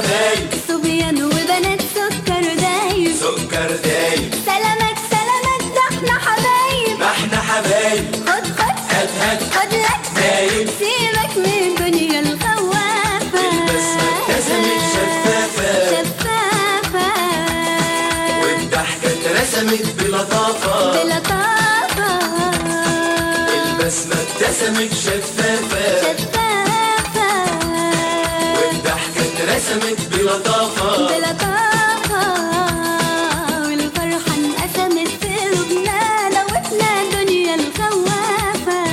حبايب صبيان وبنات سكر دايب سكر دايب سلامك سلامك ده احنا حبايب ما احنا حبايب خد خد هات هات خد لك دايب سيبك من الدنيا الخوافة البسمة ابتسمت شفافة شفافة والضحكة اترسمت بلطافة بلطافة البسمة ابتسمت شفافة شفافة والضحكة اترسمت بلطافة بلطافة والفرحة انقسمت في قلوبنا دوتنا الدنيا الخوافة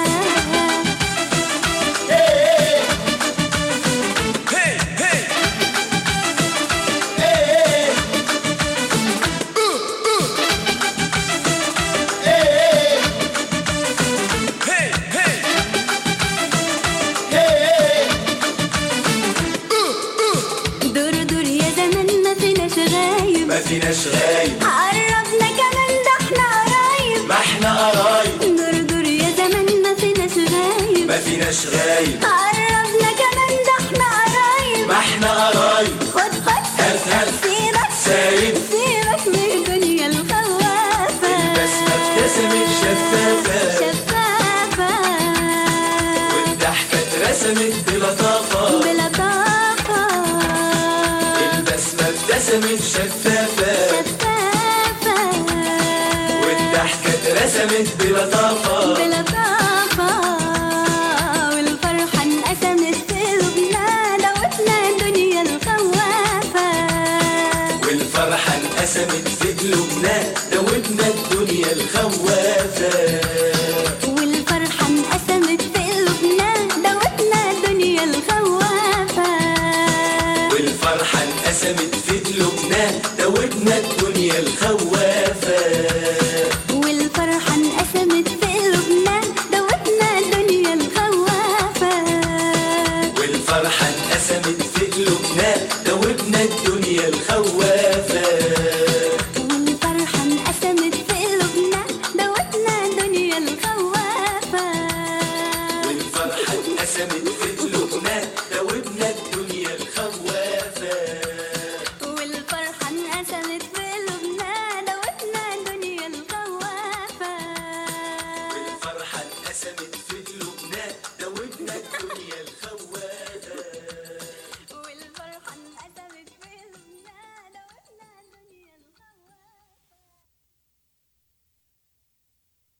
دور دور يا زمان ما فيناش غايب ما فيناش غايب قربنا كمان ده احنا قرايب ما احنا قرايب دور دور يا زمان ما فيناش غايب ما فيناش غايب قربنا كمان ده احنا قرايب ما احنا قرايب خد خد هات هات سيبك سايب سيبك من الدنيا الخوافة البسمة ابتسمت شفافة شفافة والضحكة اترسمت بلطافة بلطافة البسمة ابتسمت شفافة شفافة والضحكة اترسمت بلطافة بلطافة والفرحة انقسمت في قلوبنا دوتنا الدنيا الخوافة والفرحة انقسمت في قلوبنا دوبنا الدنيا الخوافة والفرحة انقسمت في قلوبنا دوتنا الدنيا الخوافة والفرحة انقسمت في قلوبنا دوبنا الدنيا الخوافة والفرحة انقسمت في قلوبنا دوتنا الدنيا الخوافة والفرحة انقسمت في قلوبنا دوبنا الدنيا الخوافة والفرحة انقسمت في قلوبنا دوتنا الدنيا الخوافة والفرحة انقسمت في قلوبنا